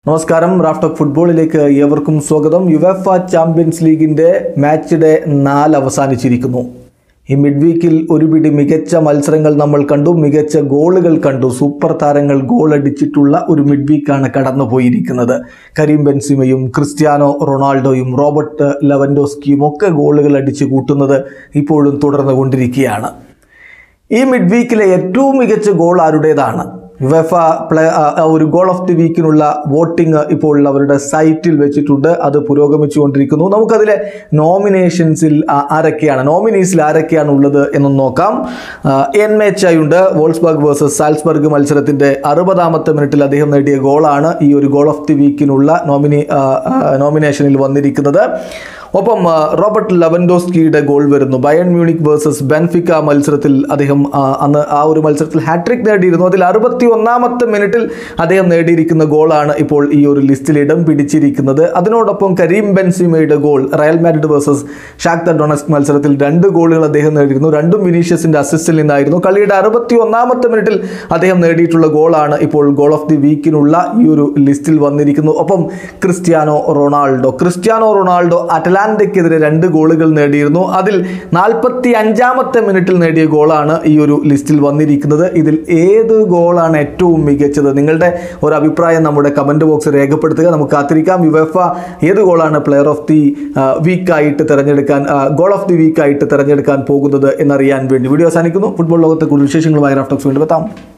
നമസ്കാരം റാഫ്റ്റോക്ക് ഫുട്ബോളിലേക്ക് ഏവർക്കും സ്വാഗതം യുവഫ ചാമ്പ്യൻസ് ലീഗിന്റെ മാച്ച് ഡേ നാല് അവസാനിച്ചിരിക്കുന്നു ഈ മിഡ് വീക്കിൽ ഒരു പിടി മികച്ച മത്സരങ്ങൾ നമ്മൾ കണ്ടു മികച്ച ഗോളുകൾ കണ്ടു സൂപ്പർ താരങ്ങൾ ഗോൾ അടിച്ചിട്ടുള്ള ഒരു മിഡ് വീക്കാണ് കടന്നുപോയിരിക്കുന്നത് കരീം ബെൻസിമയും ക്രിസ്ത്യാനോ റൊണാൾഡോയും റോബർട്ട് ലെവൻഡോസ്കിയും ഒക്കെ ഗോളുകൾ അടിച്ചു കൂട്ടുന്നത് ഇപ്പോഴും തുടർന്നു കൊണ്ടിരിക്കുകയാണ് ഈ മിഡ് വീക്കിലെ ഏറ്റവും മികച്ച ഗോൾ ആരുടേതാണ് വെഫ പ്ലേ ആ, ആ, ഒരു ഗോൾ ഓഫ് ദി വീക്കിനുള്ള വോട്ടിംഗ് ഇപ്പോൾ അവരുടെ സൈറ്റിൽ വെച്ചിട്ടുണ്ട് അത് പുരോഗമിച്ചുകൊണ്ടിരിക്കുന്നു നമുക്കതിലെ നോമിനേഷൻസിൽ ആ- ആരൊക്കെയാണ് നോമിനീസിൽ ആരൊക്കെയാണ് ഉള്ളത് എന്ന് നോക്കാം ആ, എൻ മേച്ചായി ഉണ്ട് വോൾസ്ബർഗ് വേഴ്സസ് സാൽസ്ബർഗ് മത്സരത്തിന്റെ അറുപതാമത്തെ മിനിറ്റിൽ അദ്ദേഹം നേടിയ ഗോളാണ് ഈ ഒരു ഗോൾ ഓഫ് ദി വീക്കിനുള്ള നോമിനി ആ, ആ, നോമിനേഷനിൽ വന്നിരിക്കുന്നത് ഒപ്പം ആ, റോബർട്ട് ലെവൻഡോസ്കിയുടെ ഗോൾ വരുന്നു ബയൺ മ്യൂണിക് വേഴ്സസ് ബെൻഫിക്ക മത്സരത്തിൽ അദ്ദേഹം ആ, അന്ന് ആ ഒരു മത്സരത്തിൽ ഹാട്രിക് നേടിയിരുന്നു അതിൽ അറുപത്തി ഒന്നാമത്തെ മിനിറ്റിൽ അദ്ദേഹം നേടിയിരിക്കുന്ന ഗോളാണ് ഇപ്പോൾ ഈ ഒരു ലിസ്റ്റിൽ ഇടം പിടിച്ചിരിക്കുന്നത് അതിനോടൊപ്പം കരീം ബെൻസിമയുടെ goal Real Madrid versus Shakhtar Donetsk മത്സരത്തിൽ രണ്ട് ഗോളുകൾ അദ്ദേഹം നേടിയിരുന്നു രണ്ടും വിനീഷ്യസിന്റെ അസിസ്റ്റിൽ നിന്നായിരുന്നു കളിയുടെ അറുപത്തി ഒന്നാമത്തെ മിനിറ്റിൽ അദ്ദേഹം നേടിയിട്ടുള്ള ഗോളാണ് ഇപ്പോൾ ഗോൾ ഓഫ് ദി വീക്കിനുള്ള ഈ ഒരു ലിസ്റ്റിൽ വന്നിരിക്കുന്നു ഒപ്പം ക്രിസ്ത്യാനോ റൊണാൾഡോ ക്രിസ്ത്യാനോ റൊണാൾഡോ അറ്റലാന്റയ്ക്കെതിരെ രണ്ട് ഗോളുകൾ നേടിയിരുന്നു അതിൽ നാൽപ്പത്തി അഞ്ചാമത്തെ മിനിറ്റിൽ നേടിയ ഗോളാണ് ഈ ഒരു ലിസ്റ്റിൽ വന്നിരിക്കുന്നത് ഇതിൽ ഏത് ഗോളാണ് ഏറ്റവും മികച്ചത് നിങ്ങളുടെ ഒരു അഭിപ്രായം നമ്മുടെ കമന്റ് ബോക്സിൽ രേഖപ്പെടുത്തുക നമുക്ക് കാത്തിരിക്കാം യുവഫ ഏത് ഗോളാണ് പ്ലെയർ ഓഫ് ദി വീക്കായിട്ട് തിരഞ്ഞെടുക്കാൻ ഗോൾ ഓഫ് ദി വീക്കായിട്ട് തിരഞ്ഞെടുക്കാൻ പോകുന്നത് എന്നറിയാൻ വേണ്ടി വീഡിയോ അവസാനിക്കുന്നു ഫുട്ബോൾ ലോകത്തെ കൂടുതൽ വിശേഷങ്ങളുമായി റാഫ്റ്റോക്സ് വീണ്ടും എത്താം